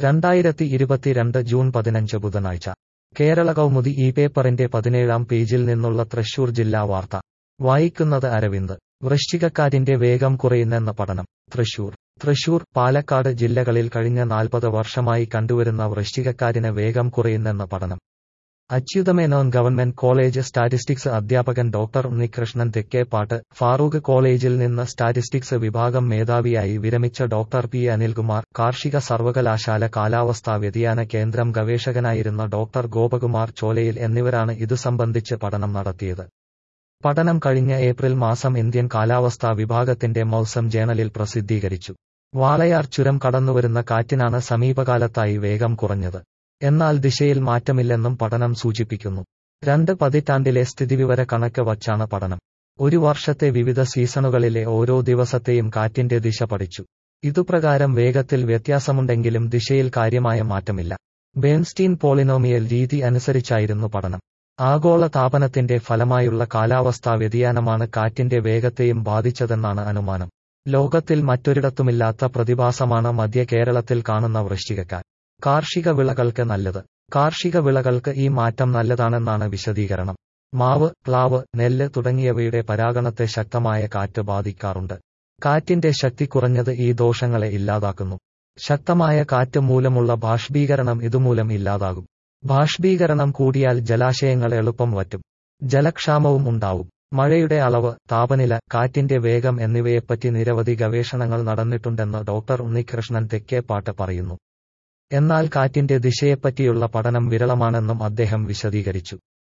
രണ്ടായിരത്തി ഇരുപത്തിരണ്ട് ജൂൺ പതിനഞ്ച് ബുധനാഴ്ച കേരള കൗമുദി ഈ പേപ്പറിന്റെ പതിനേഴാം പേജിൽ നിന്നുള്ള തൃശൂർ ജില്ലാ വാർത്ത വായിക്കുന്നത് അരവിന്ദ് വൃശ്ചികക്കാറ്റിന്റെ വേഗം കുറയുന്നെന്ന പഠനം തൃശൂർ തൃശൂർ പാലക്കാട് ജില്ലകളിൽ കഴിഞ്ഞ നാൽപ്പത് വർഷമായി കണ്ടുവരുന്ന വൃശ്ചികക്കാറ്റിന് വേഗം കുറയുന്നെന്ന പഠനം അച്യുതമേനോൻ ഗവൺമെന്റ് കോളേജ് സ്റ്റാറ്റിസ്റ്റിക്സ് അധ്യാപകൻ ഡോക്ടർ ഉണ്ണികൃഷ്ണൻ തെക്കേപ്പാട്ട് ഫാറൂഖ് കോളേജിൽ നിന്ന് സ്റ്റാറ്റിസ്റ്റിക്സ് വിഭാഗം മേധാവിയായി വിരമിച്ച ഡോക്ടർ പി അനിൽകുമാർ കാർഷിക സർവകലാശാല കാലാവസ്ഥാ വ്യതിയാന കേന്ദ്രം ഗവേഷകനായിരുന്ന ഡോക്ടർ ഗോപകുമാർ ചോലയിൽ എന്നിവരാണ് ഇതു സംബന്ധിച്ച് പഠനം നടത്തിയത് പഠനം കഴിഞ്ഞ ഏപ്രിൽ മാസം ഇന്ത്യൻ കാലാവസ്ഥാ വിഭാഗത്തിന്റെ മൗസം ജേണലിൽ പ്രസിദ്ധീകരിച്ചു വാളയാർ ചുരം കടന്നുവരുന്ന കാറ്റിനാണ് സമീപകാലത്തായി വേഗം കുറഞ്ഞത് എന്നാൽ ദിശയിൽ മാറ്റമില്ലെന്നും പഠനം സൂചിപ്പിക്കുന്നു രണ്ട് പതിറ്റാണ്ടിലെ സ്ഥിതിവിവര കണക്ക് വച്ചാണ് പഠനം ഒരു വർഷത്തെ വിവിധ സീസണുകളിലെ ഓരോ ദിവസത്തെയും കാറ്റിന്റെ ദിശ പഠിച്ചു ഇതുപ്രകാരം വേഗത്തിൽ വ്യത്യാസമുണ്ടെങ്കിലും ദിശയിൽ കാര്യമായ മാറ്റമില്ല ബേൺസ്റ്റീൻ പോളിനോമിയൽ രീതി അനുസരിച്ചായിരുന്നു പഠനം ആഗോള താപനത്തിന്റെ ഫലമായുള്ള കാലാവസ്ഥാ വ്യതിയാനമാണ് കാറ്റിന്റെ വേഗത്തെയും ബാധിച്ചതെന്നാണ് അനുമാനം ലോകത്തിൽ മറ്റൊരിടത്തുമില്ലാത്ത പ്രതിഭാസമാണ് മധ്യ കേരളത്തിൽ കാണുന്ന വൃശ്ചികക്കാറ്റ് കാർഷിക വിളകൾക്ക് നല്ലത് കാർഷിക വിളകൾക്ക് ഈ മാറ്റം നല്ലതാണെന്നാണ് വിശദീകരണം മാവ് പ്ലാവ് നെല്ല് തുടങ്ങിയവയുടെ പരാഗണത്തെ ശക്തമായ കാറ്റ് ബാധിക്കാറുണ്ട് കാറ്റിന്റെ ശക്തി കുറഞ്ഞത് ഈ ദോഷങ്ങളെ ഇല്ലാതാക്കുന്നു ശക്തമായ കാറ്റ് മൂലമുള്ള ബാഷ്പീകരണം ഇതുമൂലം ഇല്ലാതാകും ബാഷ്പീകരണം കൂടിയാൽ ജലാശയങ്ങൾ എളുപ്പം വറ്റും ജലക്ഷാമവും ഉണ്ടാവും മഴയുടെ അളവ് താപനില കാറ്റിന്റെ വേഗം എന്നിവയെപ്പറ്റി നിരവധി ഗവേഷണങ്ങൾ നടന്നിട്ടുണ്ടെന്ന് ഡോക്ടർ ഉണ്ണികൃഷ്ണൻ തെക്കേപ്പാട്ട് പറയുന്നു എന്നാൽ കാറ്റിന്റെ ദിശയെപ്പറ്റിയുള്ള പഠനം വിരളമാണെന്നും അദ്ദേഹം വിശദീകരിച്ചു